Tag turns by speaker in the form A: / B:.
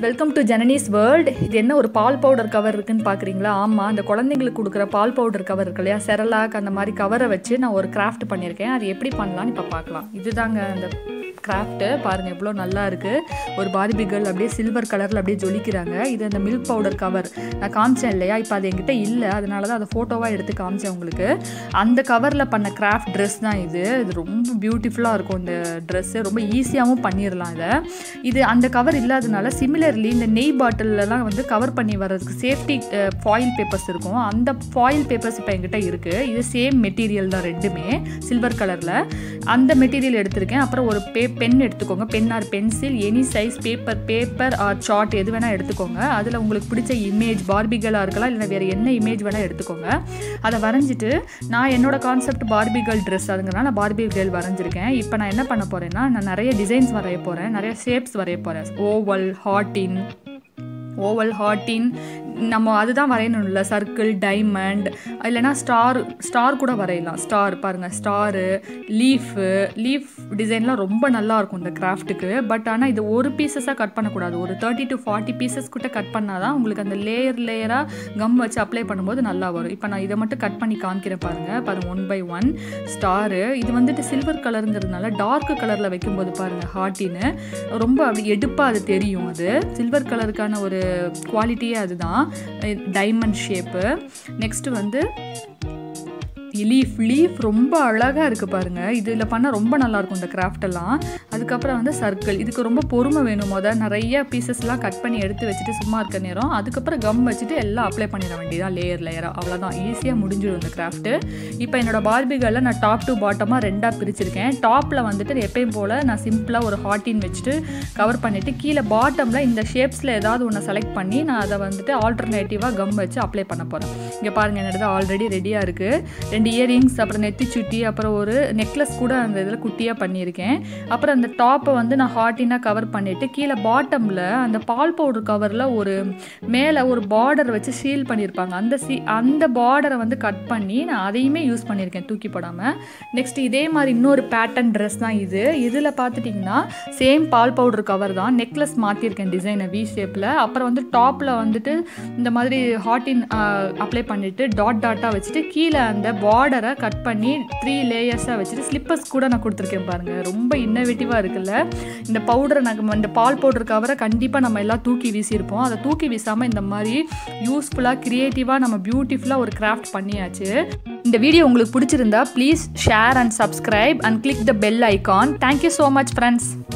A: welcome to ஜனனிஸ் world இது என்ன ஒரு பால் பவுடர் கவர் இருக்குன்னு பார்க்குறீங்களா ஆமாம் அந்த குழந்தைங்களுக்கு கொடுக்குற பால் பவுடர் கவர் இருக்கு இல்லையா செரலாக் அந்த மாதிரி கவரை வச்சு நான் ஒரு கிராஃப்ட் பண்ணியிருக்கேன் அது எப்படி பண்ணலான்னு இப்போ பார்க்கலாம் இதுதாங்க அந்த கிராஃப்ட்டு பாருங்கள் எவ்வளோ நல்லா இருக்குது ஒரு பார்பி கேர்ள் அப்படியே சில்வர் கலரில் அப்படியே ஜொலிக்கிறாங்க இது அந்த மில்க் பவுடர் கவர் நான் காமிச்சேன் இல்லையா இப்போ அது என்கிட்ட இல்லை அதனால தான் அதை ஃபோட்டோவாக எடுத்து காமிச்சேன் உங்களுக்கு அந்த கவரில் பண்ண கிராஃப்ட் ட்ரெஸ் தான் இது இது ரொம்ப பியூட்டிஃபுல்லாக இருக்கும் இந்த ட்ரெஸ்ஸு ரொம்ப ஈஸியாகவும் பண்ணிடலாம் இதை இது அந்த கவர் இல்லாதனால சிமிலர்லி இந்த நெய் பாட்டிலெலாம் வந்து கவர் பண்ணி வர்றதுக்கு சேஃப்டி ஃபாயில் பேப்பர்ஸ் இருக்கும் அந்த ஃபாயில் பேப்பர்ஸ் இப்போ என்கிட்ட இருக்குது இது சேம் மெட்டீரியல் தான் ரெண்டுமே சில்வர் கலரில் அந்த மெட்டீரியல் எடுத்திருக்கேன் அப்புறம் ஒரு பே பென் எடுத்துக்கோங்க pen or pencil any size paper paper or chart எது வேணால் எடுத்துக்கோங்க அதில் உங்களுக்கு பிடிச்ச இமேஜ் பார்பிகளாக இருக்கலாம் இல்லை வேறு என்ன இமேஜ் வேணால் எடுத்துக்கோங்க அதை வரைஞ்சிட்டு நான் என்னோட கான்செப்ட் பார்பி கேர்ள் ட்ரெஸ் அதுங்கிறனால நான் பார்பி கேர்ள் வரைஞ்சிருக்கேன் இப்போ நான் என்ன பண்ண போகிறேன்னா நான் நிறைய டிசைன்ஸ் வரைய போகிறேன் நிறைய ஷேப்ஸ் வரைய போகிறேன் ஓவல் ஹார்டின் ஓவல் ஹார்டின் நம்ம அதுதான் வரையணும்ல சர்க்கிள் டைமண்ட் இல்லைனா ஸ்டார் ஸ்டார் கூட வரையலாம் ஸ்டார் பாருங்கள் ஸ்டாரு லீஃபு லீஃப் டிசைன்லாம் ரொம்ப நல்லா இருக்கும் இந்த கிராஃப்ட்டுக்கு பட் ஆனால் இது ஒரு பீசஸாக கட் பண்ணக்கூடாது ஒரு தேர்ட்டி டு ஃபார்ட்டி பீசஸ் கிட்ட கட் பண்ணால் தான் உங்களுக்கு அந்த லேயர் லேயராக கம் வச்சு அப்ளை பண்ணும்போது நல்லா வரும் இப்போ நான் இதை மட்டும் கட் பண்ணி காமிக்கிறேன் பாருங்கள் பாருங்கள் ஒன் பை ஒன் ஸ்டாரு இது வந்துட்டு சில்வர் கலருங்கிறதுனால டார்க் கலரில் வைக்கும்போது பாருங்கள் ஹார்ட்டின்னு ரொம்ப அப்படி எடுப்பாக அது தெரியும் அது சில்வர் கலருக்கான ஒரு குவாலிட்டியே அதுதான் டைமண்ட் ஷேப்பு நெக்ஸ்ட்டு வந்து லீஃப் லீஃப் ரொம்ப அழகாக இருக்குது பாருங்கள் இதில் பண்ணால் ரொம்ப நல்லாயிருக்கும் இந்த கிராஃப்ட் எல்லாம் அதுக்கப்புறம் வந்து சர்க்கிள் இதுக்கு ரொம்ப பொறுமை வேணும் மொதல் நிறைய பீசஸ்லாம் கட் பண்ணி எடுத்து வச்சுட்டு சும்மா இருக்க நேரம் அதுக்கப்புறம் கம் வச்சுட்டு எல்லாம் அப்ளை பண்ணிட வேண்டியதான் லேயர் லேயராக அவ்வளோதான் ஈஸியாக முடிஞ்சிடும் இந்த கிராஃப்ட்டு இப்போ என்னோட பார்பிகளில் நான் டாப் டு பாட்டமாக ரெண்டாக பிரிச்சிருக்கேன் டாப்பில் வந்துட்டு எப்பயும் போல் நான் சிம்பிளாக ஒரு ஹார்டின் வச்சுட்டு கவர் பண்ணிவிட்டு கீழே பாட்டமில் இந்த ஷேப்ஸில் ஏதாவது ஒன்று செலக்ட் பண்ணி நான் அதை வந்துட்டு ஆல்டர்னேட்டிவாக கம் வச்சு அப்ளை பண்ண போகிறேன் இங்கே பாருங்கள் என்னது ஆல்ரெடி ரெடியாக இருக்குது ரெண்டு இயரிங்ஸ் அப்புறம் நெத்தி சுட்டி அப்புறம் ஒரு நெக்லஸ் கூட அந்த இதில் குட்டியாக பண்ணியிருக்கேன் அப்புறம் அந்த டாப்பை வந்து நான் ஹார்ட்டினாக கவர் பண்ணிவிட்டு கீழே பாட்டமில் அந்த பால் பவுடர் கவரில் ஒரு மேலே ஒரு பார்டர் வச்சு சீல் பண்ணியிருப்பாங்க அந்த சீ அந்த பார்டரை வந்து கட் பண்ணி நான் அதையுமே யூஸ் பண்ணியிருக்கேன் தூக்கி போடாமல் நெக்ஸ்ட் இதே மாதிரி இன்னொரு பேட்டர்ன் ட்ரெஸ் தான் இது இதில் பார்த்துட்டிங்கன்னா சேம் பால் பவுடர் கவர் தான் நெக்லஸ் மாற்றிருக்கேன் டிசைனை வி ஷேப்பில் அப்புறம் வந்து டாப்பில் வந்துட்டு இந்த மாதிரி ஹார்ட்டின் அப்ளை பண்ணிவிட்டு டாட் டாட்டாக வச்சுட்டு கீழே அந்த பார்டரை கட் பண்ணி த்ரீ லேயர்ஸாக வச்சுட்டு ஸ்லிப்பர்ஸ் கூட நான் கொடுத்துருக்கேன் பாருங்கள் ரொம்ப இன்னோவேட்டிவாக இருக்குல்ல இந்த பவுடரை நாங்கள் இந்த பால் பவுடர் கவரை கண்டிப்பாக நம்ம எல்லாம் தூக்கி வீசியிருப்போம் அதை தூக்கி வீசாமல் இந்த மாதிரி யூஸ்ஃபுல்லாக க்ரியேட்டிவாக நம்ம பியூட்டிஃபுல்லாக ஒரு கிராஃப்ட் பண்ணியாச்சு இந்த வீடியோ உங்களுக்கு பிடிச்சிருந்தா please share and subscribe and click the bell icon thank you so much friends